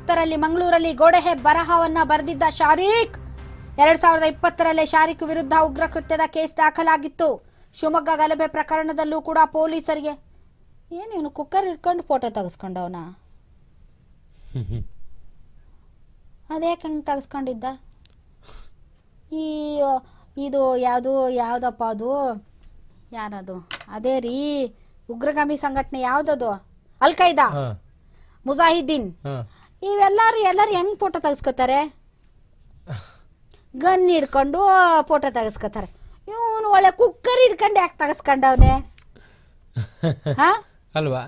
ಇಪ್ಪತ್ತರಲ್ಲಿ ಮಂಗಳೂರಲ್ಲಿ ಗೋಡೆಹೆ ಬರಹವನ್ನ ಬರೆದಿದ್ದ ಶಾರೀಕ್ ಎರಡ್ ಸಾವಿರದ ಇಪ್ಪತ್ತರಲ್ಲೇ ಶಾರೀಕ್ ವಿರುದ್ಧ ಉಗ್ರ ಕೃತ್ಯದ ಕೇಸ್ ದಾಖಲಾಗಿತ್ತು ಶಿವಮೊಗ್ಗ ಗಲಭೆ ಪ್ರಕರಣದಲ್ಲೂ ಕೂಡ ಪೊಲೀಸರಿಗೆ ಏನು ಇವನು ಕುಕ್ಕರ್ ಇಟ್ಕೊಂಡು ಫೋಟೋ ತೆಗೆಸ್ಕೊಂಡವನ ಅದ್ಯಾಕೆ ಹಂಗೆ ತೆಗೆಸ್ಕೊಂಡಿದ್ದ ಈ ಇದು ಯಾವುದು ಯಾವ್ದಪ್ಪ ಅದು ಯಾರದು ಅದೇ ರೀ ಉಗ್ರಗಾಮಿ ಸಂಘಟನೆ ಯಾವ್ದದು ಅಲ್ ಖೈದಾ ಹಾ ಮುಜಾಹಿದ್ದೀನ್ ಹಾ ಇವೆಲ್ಲರೂ ಎಲ್ಲರೂ ಹೆಂಗ್ ಫೋಟೋ ತೆಗೆಸ್ಕೊತಾರೆ ಗನ್ ಹಿಡ್ಕೊಂಡು ಫೋಟೋ ತೆಗೆಸ್ಕೊತಾರೆ ಇವನು ಒಳ್ಳೆ ಕುಕ್ಕರ್ ಹಿಡ್ಕೊಂಡು ಯಾಕೆ ತೆಗೆಸ್ಕೊಂಡವನೆ ಹಾ ಅಲ್ವಾ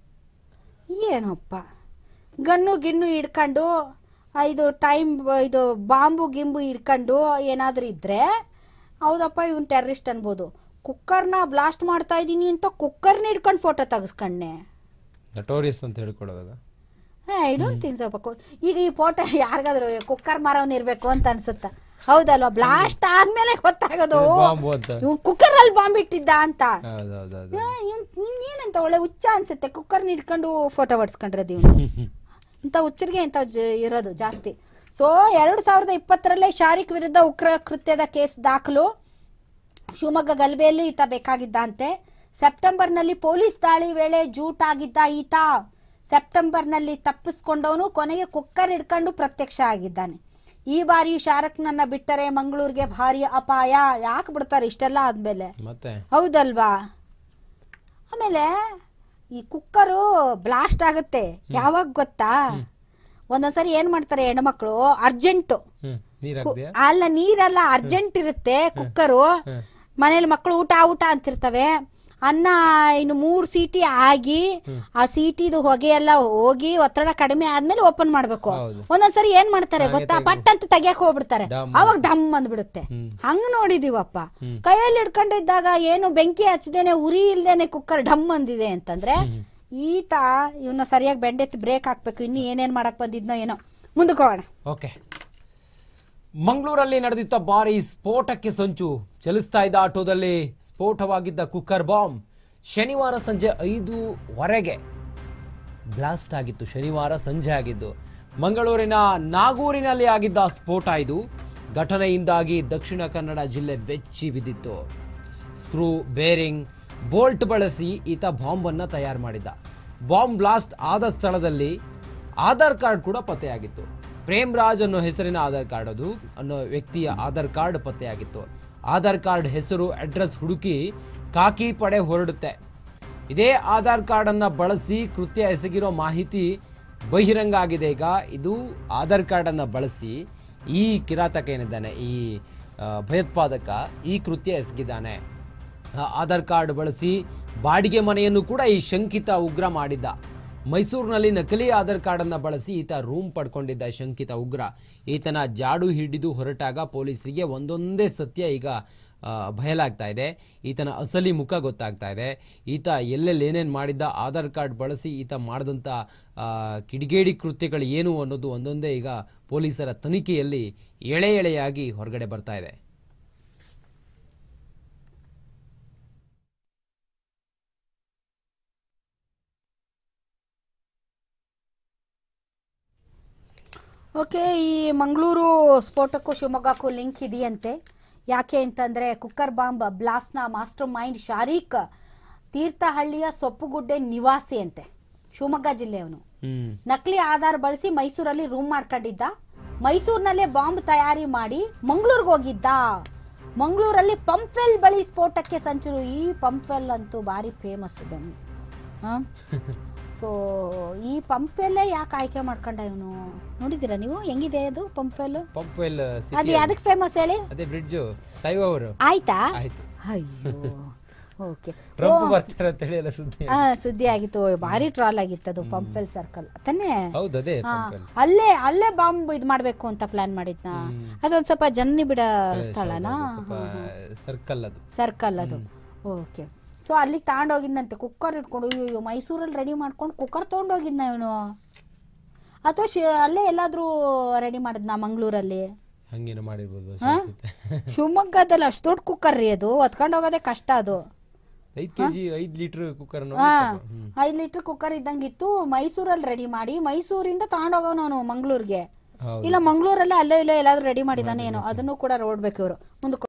ಏನಪ್ಪ ಗನ್ನು ಗಿನ್ನು ಹಿಡ್ಕೊಂಡು ಆ, ಇದು ಟೈಮ್ ಇದು ಬಾಂಬು ಗಿಂಬು ಹಿಡ್ಕೊಂಡು ಏನಾದರೂ ಇದ್ರೆ ಹೌದಪ್ಪ ಇವನ್ ಟೆರರಿಸ್ಟ್ ಅನ್ಬೋದು ಕುಕ್ಕರ್ನ ಬ್ಲಾಸ್ಟ್ ಮಾಡ್ತಾ ಇದ್ದೀನಿ ಅಂತ ಕುಕ್ಕರ್ನ ಹಿಡ್ಕೊಂಡು ಫೋಟೋ ತೆಗೆಸ್ಕೊಂಡೆ ನಟೋರಿಯಸ್ ಅಂತ ಹೇಳ್ಕೊಡೋದಾಗ ಐ ಡೋಂಟ್ ಥಿಂಕ್ ಸೊ ಈಗ ಈ ಫೋಟೋ ಯಾರಿಗಾದ್ರು ಕುಕ್ಕರ್ ಮಾರವನ್ ಇರ್ಬೇಕು ಅಂತ ಅನ್ಸುತ್ತ ಹೌದಲ್ವಾ ಬ್ಲಾಸ್ಟ್ ಆದ್ಮೇಲೆ ಗೊತ್ತಾಗೋದು ಬಾಂಬು ಅಂತ ಇವ್ನು ಕುಕ್ಕರ್ ಅಲ್ಲಿ ಬಾಂಬ್ ಇಟ್ಟಿದ್ದ ಅಂತ ಹೌದೌದೌದು ಇನ್ನೇನಂತ ಒಳ್ಳೆ ಹುಚ್ಚ ಅನ್ಸುತ್ತೆ ಕುಕ್ಕರ್ನ ಹಿಡ್ಕೊಂಡು ಫೋಟೋ ಹೊಡ್ಸ್ಕೊಂಡ್ರದು ಇವನು ಇಂಥ ಹುಚ್ಚರಿಗೆ ಇಂಥ ಜ- ಇರೋದು ಜಾಸ್ತಿ ಸೊ ಎರಡು ಸಾವಿರದ ಇಪ್ಪತ್ತರಲ್ಲೇ ಶಾರಿಕ್ ವಿರುದ್ಧ ಉಗ್ರ ಕೃತ್ಯದ ಕೇಸ್ ದಾಖಲು ಶಿವಮೊಗ್ಗ ಗಲಭೆಯಲ್ಲಿ ಈತ ಬೇಕಾಗಿದ್ದಂತೆ ಸೆಪ್ಟೆಂಬರ್ನಲ್ಲಿ ಪೊಲೀಸ್ ದಾಳಿ ವೇಳೆ ಜೂಟ್ ಆಗಿದ್ದ ಈತ ಸೆಪ್ಟೆಂಬರ್ನಲ್ಲಿ ತಪ್ಪಿಸ್ಕೊಂಡವನು ಕೊನೆಗೆ ಕುಕ್ಕರ್ ಹಿಡ್ಕೊಂಡು ಪ್ರತ್ಯಕ್ಷ ಆಗಿದ್ದಾನೆ ಈ ಬಾರಿ ಶಾರಕ್ನನ್ನ ಬಿಟ್ಟರೆ ಮಂಗಳೂರಿಗೆ ಭಾರಿ ಅಪಾಯ ಯಾಕೆ ಬಿಡ್ತಾರೆ ಇಷ್ಟೆಲ್ಲ ಆದ್ಮೇಲೆ ಮತ್ತೆ ಹೌದಲ್ವಾ ಆಮೇಲೆ ಈ ಕುಕ್ಕರು ಬ್ಲಾಸ್ಟ್ ಆಗುತ್ತೆ ಯಾವಾಗ ಗೊತ್ತಾ ಒಂದೊಂದ್ಸರಿ ಏನ್ ಮಾಡ್ತಾರೆ ಹೆಣ್ಮಕ್ಳು ಅರ್ಜೆಂಟು ಹ್ಮ್ ನೀರ್ ಹಾಕ್ದ್ಯಾ ಅಲ್ಲ ನೀರೆಲ್ಲ ಅರ್ಜೆಂಟ್ ಇರುತ್ತೆ ಕುಕ್ಕರು ಮನೇಲಿ ಮಕ್ಕಳು ಊಟ ಊಟ ಅಂತಿರ್ತವೆ ಅನ್ನ ಇನ್ನು ಮೂರ್ ಸೀಟಿ ಆಗಿ ಆ ಸೀಟಿದು ಹೊಗೆ ಎಲ್ಲ ಹೋಗಿ ಒತ್ತಡ ಕಡಿಮೆ ಆದ್ಮೇಲೆ ಓಪನ್ ಮಾಡ್ಬೇಕು ಹೌದು. ಒಂದೊಂದ್ಸರಿ ಏನ್ ಮಾಡ್ತಾರೆ ಗೊತ್ತಾ ಪಟ್ ಅಂತ ತೆಗಿಯಕ್ ಹೋಗ್ಬಿಡ್ತಾರೆ ಡಮ್. ಅವಾಗ ಡಮ್ ಅಂದ್ಬಿಡುತ್ತೆ ಹ್ಮ್. ಹಂಗ್ ನೋಡಿದೀವಪ್ಪ ಕೈಯಲ್ಲಿ ಹಿಡ್ಕೊಂಡಿದ್ದಾಗ ಏನು ಬೆಂಕಿ ಹಚ್ಚದೇನೆ ಉರಿ ಇಲ್ದೇನೆ ಕುಕ್ಕರ್ ಡಮ್ ಅಂದಿದೆ ಅಂತಂದ್ರೆ ಈತ ಇವನ್ನ ಸರಿಯಾಗಿ ಬೆಂಡೆತ್ತಿ ಬ್ರೇಕ್ ಹಾಕ್ಬೇಕು ಇನ್ನು ಏನೇನ್ ಮಾಡಕ್ ಬಂದಿದ್ನೋ ಏನೋ ಮುಂದಕ್ಕೆ ಹೋಗೋಣ ಓಕೆ ಮಂಗಳೂರಲ್ಲಿ ನಡೆದಿದ್ದ ಭಾರಿ ಸ್ಫೋಟಕ್ಕೆ ಸಂಚು ಚಲಿಸ್ತಾ ಇದ್ದ ಆಟೋದಲ್ಲಿ ಸ್ಫೋಟವಾಗಿದ್ದ ಕುಕ್ಕರ್ ಬಾಂಬ್ ಶನಿವಾರ ಸಂಜೆ ಐದೂವರೆಗೆ ಬ್ಲಾಸ್ಟ್ ಆಗಿತ್ತು ಶನಿವಾರ ಸಂಜೆ ಆಗಿದ್ದು ಮಂಗಳೂರಿನ ನಾಗೂರಿನಲ್ಲಿ ಆಗಿದ್ದ ಸ್ಫೋಟ ಇದು ಘಟನೆಯಿಂದಾಗಿ ದಕ್ಷಿಣ ಕನ್ನಡ ಜಿಲ್ಲೆ ಬೆಚ್ಚಿ ಬಿದ್ದಿತ್ತು ಸ್ಕ್ರೂ ಬೇರಿಂಗ್ ಬೋಲ್ಟ್ ಬಳಸಿ ಈತ ಬಾಂಬ್ ಅನ್ನ ತಯಾರು ಮಾಡಿದ್ದ ಬಾಂಬ್ ಬ್ಲಾಸ್ಟ್ ಆದ ಸ್ಥಳದಲ್ಲಿ ಆಧಾರ್ ಕಾರ್ಡ್ ಕೂಡ ಪತ್ತೆಯಾಗಿತ್ತು ಪ್ರೇಮ್ ರಾಜ್ ಅನ್ನೋ ಹೆಸರಿನ ಆಧಾರ್ ಕಾರ್ಡ್ ಅದು ಅನ್ನೋ ವ್ಯಕ್ತಿಯ ಆಧಾರ್ ಕಾರ್ಡ್ ಪತ್ತೆಯಾಗಿತ್ತು ಆಧಾರ್ ಕಾರ್ಡ್ ಹೆಸರು ಅಡ್ರೆಸ್ ಹುಡುಕಿ ಕಾಕಿ ಪಡೆ ಹೊರಡುತ್ತೆ ಇದೇ ಆಧಾರ್ ಕಾರ್ಡ್ ಅನ್ನ ಬಳಸಿ ಕೃತ್ಯ ಎಸಗಿರೋ ಮಾಹಿತಿ ಬಹಿರಂಗ ಆಗಿದೆ ಈಗ ಇದು ಆಧಾರ್ ಕಾರ್ಡ್ ಅನ್ನ ಬಳಸಿ ಈ ಕಿರಾತಕ ಏನಿದ್ದಾನೆ ಈ ಆ, ಭಯೋತ್ಪಾದಕ ಈ ಕೃತ್ಯ ಎಸಗಿದ್ದಾನೆ ಆ, ಆಧಾರ್ ಕಾರ್ಡ್ ಬಳಸಿ ಬಾಡಿಗೆ ಮನೆಯನ್ನು ಕೂಡ ಈ ಶಂಕಿತ ಉಗ್ರ ಮಾಡಿದ್ದ ಮೈಸೂರಿನಲ್ಲಿ ನಕಲಿ ಆಧಾರ್ ಕಾರ್ಡ್ ಅನ್ನ ಬಳಸಿ ಈತ ರೂಮ್ ಪಡ್ಕೊಂಡಿದ್ದ ಶಂಕಿತ ಉಗ್ರ ಈತನ ಜಾಡು ಹಿಡಿದು ಹೊರಟಾಗ ಪೊಲೀಸರಿಗೆ ಒಂದೊಂದೇ ಸತ್ಯ ಈಗ ಆ, ಬಯಲಾಗ್ತಾ ಇದೆ ಈತನ ಅಸಲಿ ಮುಖ ಗೊತ್ತಾಗ್ತಾ ಇದೆ ಈತ ಎಲ್ಲೆಲ್ಲಿ ಏನೇನು ಮಾಡಿದ್ದ ಆಧಾರ್ ಕಾರ್ಡ್ ಬಳಸಿ ಈತ ಮಾಡಿದಂಥ ಆ, ಕಿಡಿಗೇಡಿ ಕೃತ್ಯಗಳು ಏನು ಅನ್ನೋದು ಒಂದೊಂದೇ ಈಗ ಪೊಲೀಸರ ತನಿಖೆಯಲ್ಲಿ ಎಳೆ ಎಳೆಯಾಗಿ ಹೊರಗಡೆ ಬರ್ತಾ ಇದೆ ಓಕೆ ಈ ಮಂಗಳೂರು ಸ್ಫೋಟಕ್ಕೂ ಶಿವಮೊಗ್ಗಕ್ಕೂ ಲಿಂಕ್ ಇದೆಯಂತೆ ಯಾಕೆ ಅಂತಂದ್ರೆ ಕುಕ್ಕರ್ ಬಾಂಬ್ ಬ್ಲಾಸ್ಟ್ನ ಮಾಸ್ಟರ್ ಮೈಂಡ್ ಶಾರೀಕ್ ತೀರ್ಥಹಳ್ಳಿಯ ಸೊಪ್ಪುಗುಡ್ಡೆ ನಿವಾಸಿ ಅಂತೆ ಶಿವಮೊಗ್ಗ ಜಿಲ್ಲೆಯವನು ಹ್ಮ್ ನಕಲಿ ಆಧಾರ್ ಬಳಸಿ ಮೈಸೂರಲ್ಲಿ ರೂಮ್ ಮಾಡ್ಕೊಂಡಿದ್ದ ಮೈಸೂರಿನಲ್ಲೇ ಬಾಂಬ್ ತಯಾರಿ ಮಾಡಿ ಮಂಗಳೂರಿಗೆ ಹೋಗಿದ್ದ ಮಂಗಳೂರಲ್ಲಿ ಪಂಪ್ವೆಲ್ ಬಳಿ ಸ್ಫೋಟಕ್ಕೆ ಸಂಚು ಈ ಪಂಪ್ವೆಲ್ ಅಂತೂ ಭಾರಿ ಫೇಮಸ್ ಇದೆ ಸೊ ಈ ಪಂಪ್ವೆಲ್ಲೇ ಯಾಕೆ ಆಯ್ಕೆ ಮಾಡ್ಕೊಂಡ ಇವನು ನೋಡಿದ್ದೀರಾ ನೀವು ಹೆಂಗಿದೆ ಅದು ಪಂಪ್ವೆಲ್ ಪಂಪ್ವೆಲ್ ಅದು ಸಿಟಿ ಯಾವ್ದಕ್ಕೆ ಫೇಮಸ್ ಹೇಳಿ ಅದೇ ಬ್ರಿಡ್ಜು ಟೈವ್ ಅವರು ಆಯ್ತಾ ಆಯ್ತು ಅಯ್ಯೋ ಓಕೆ ಟ್ರಂಪ್ ಬರ್ತಾರೆ ಅಂತ ಹೇಳಿ ಎಲ್ಲ ಸುದ್ದಿ ಹಾ ಸುದ್ದಿ ಆಗಿತ್ತು ಭಾರಿ ಟ್ರಾಲ್ ಆಗಿತ್ತು ಅದು ಪಂಪ್ವೆಲ್ ಸರ್ಕಲ್ ತಾನೇ ಹೌದು ಅದೇ ಹಾ, ಪಂಪ್ವೆಲ್ ಅಲ್ಲೇ ಅಲ್ಲೇ ಬಾಂಬ್ ಇದ್ ಮಾಡ್ಬೇಕು ಅಂತ ಪ್ಲಾನ್ ಮಾಡಿದ್ನ ಅದೊಂದ್ ಸ್ವಲ್ಪ ಜನ್ನಿ ಬಿಡ ಸ್ಥಳನಾ ಸ್ವಲ್ಪ ಸರ್ಕಲ್ ಅದು ಸರ್ಕಲ್ ಅದು ಓಕೆ ಸೊ ಅಲ್ಲಿಗೆ ತಗೊಂಡೋಗಿದ್ನಂತೆ ಕುಕ್ಕರ್ ಇಟ್ಕೊಂಡು ಅಯ್ಯೋ ಮೈಸೂರಲ್ಲಿ ರೆಡಿ ಮಾಡ್ಕೊಂಡು ಕುಕ್ಕರ್ ತಗೊಂಡೋಗಿದ್ನ ಇವನು ಅಥವಾ ಶಿ ಅಲ್ಲೇ ಎಲ್ಲಾದ್ರೂ ರೆಡಿ ಮಾಡಿದ್ನ ಮಂಗಳೂರಲ್ಲಿ ಹಂಗೇನು ಮಾಡಿರ್ಬೋದು ಹಾ? ಅನ್ಸುತ್ತೆ ಶಿವಮೊಗ್ಗದಲ್ಲಿ ಅಷ್ಟು ದೊಡ್ಡ ಕುಕ್ಕರ್ ರೀ ಅದು ಹೊತ್ಕೊಂಡು ಹೋಗೋದೇ ಕಷ್ಟ ಅದು ಐದ್ ಕೆಜಿ ಐದ್ ಲೀಟರ್ ಕುಕ್ಕರ್ ಹಾ ಐದ್ ಲೀಟರ್ ಕುಕ್ಕರ್ ಇದ್ದಂಗಿತ್ತು ಮೈಸೂರಲ್ಲಿ ರೆಡಿ ಮಾಡಿ ಮೈಸೂರಿಂದ ತಗೊಂಡೋಗವನು ಅವನು ಮಂಗ್ಳೂರ್ಗೆ ಹೌದು ಇಲ್ಲ ಮಂಗ್ಳೂರಲ್ಲೇ ಅಲ್ಲೇ ಇಲ್ಲೇ ಎಲ್ಲಾದ್ರೂ ರೆಡಿ ಮಾಡಿದಾನೆ ಏನೋ ಅದನ್ನು ಕೂಡ ನೋಡ್ಬೇಕು ಇವರು ಮುಂದಕ್ಕೆ